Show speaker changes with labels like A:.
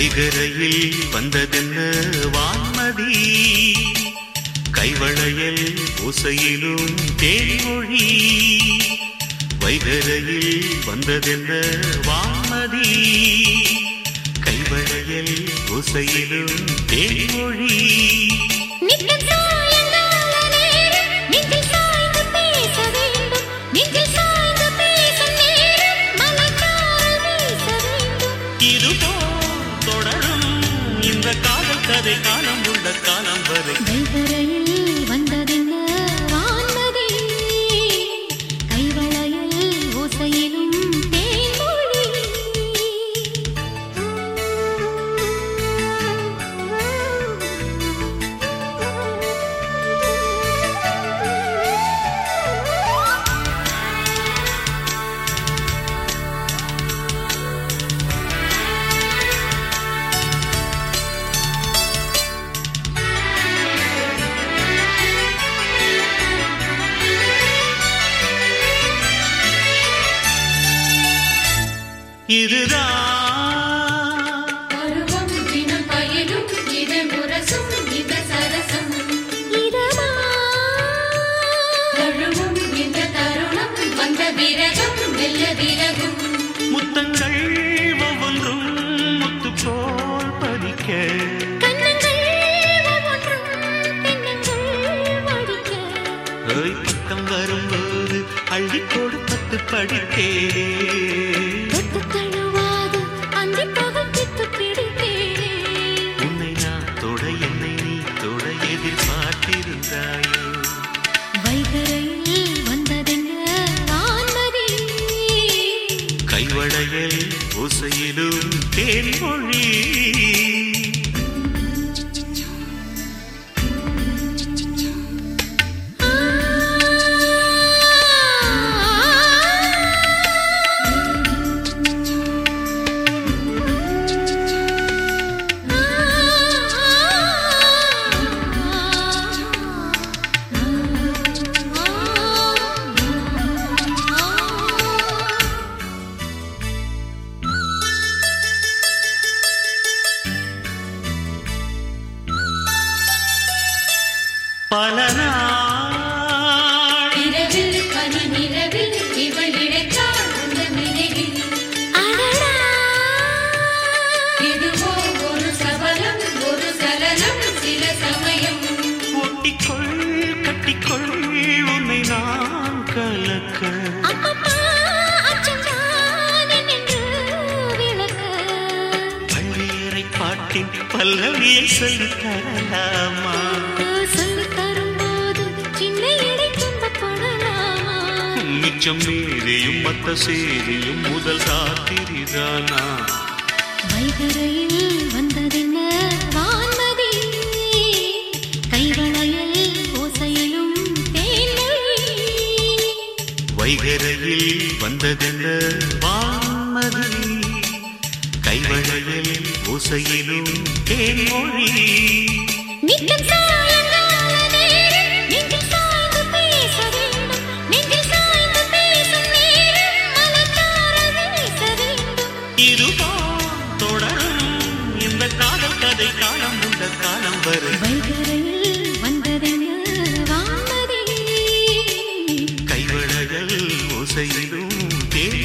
A: வைகரையில் வந்ததென்ன வான்மதி கைவளையல் ஓசையிலும் தேன்மொழி வைகரையில் வந்ததென்ன வான்மதி கைவளையல் ஓசையிலும் தேன்மொழி
B: நித்தம் சாயங்கால நேரம் நெஞ்சில் சாய்ந்து பேச வேண்டும் நெஞ்சில் சாய்ந்து பேசும் நேரம் மனக்கால் வீச வேண்டும்
A: இதுபோல் தொடரும் இந்த காதல் கதை காலம் உள்ள காலம் வரை
B: வைகரையில் வந்ததென்ன வான்மதி கைவளையல் ஓசையிலும் தேன்மொழி
A: இதுதான்
C: பருவம் தினம் பயனும் இது முரசும் இது சரசம்
B: இதமா
C: தழுவும் இந்த தருணம் வந்த விரகம் மெல்ல விலகும்
A: முத்தங்கள் ஒவ்வொன்றும் முத்து போல் பதிக்க
B: கண்ணங்கள் ஒவ்வொன்றும் தென்னங்கள் வடிக்க
A: ஓய் பக்கம் வரும்போது அள்ளி கொடுப்பத்து படித்தே
B: தொட்டு தழுவாது அந்தி பகத்தித்து பிடித்தேனே
A: உன்னை நான் தொட என்னை நீ தொட எதிர்பார்த்திருந்தாயோ
B: வைகரையில் வந்ததென்ன வான்மதி
A: கைவளையல் ஓசையிலும் தேன்மொழி பல நாள்
C: இரவில் பனி நிலவில் இவள் இழைத்தாள் அந்த நினைவில் இதுவோ ஒரு சபலம் ஒரு சலனம் சில சமயம்
A: ஒட்டிக்கொள் கட்டிக்கொள் உன்னை நான் கலக்க பள்ளியறை பாட்டின் பல்லவியை சொல்லித் தரலாமா மிச்சம் மீறியும் மத்த சேரியும் முதல் ராத்திரிதானா
B: வைகரையில் வந்ததென்ன வான்மதி கைவளையல் ஓசையிலும் தேன்மொழி
A: வைகரையில் வந்ததென்ன வான்மதி கைவளையலில் ஓசையிலும் தேன்மொழி
B: நித்தம் சாயங்கால நேரம் நெஞ்சில் சாய்ந்து பேச வேண்டும் நெஞ்சில் சாய்ந்து பேசும் நேரம் மலர்த்தார வீச வேண்டும்
A: இதுதான் தொடரும் இந்த காதல் கதை காலம் உள்ள காலம் வரை
B: வைகரையில் வந்ததென்ன வான்மதி
A: கைவளையல் ஓசையிலும் தேன்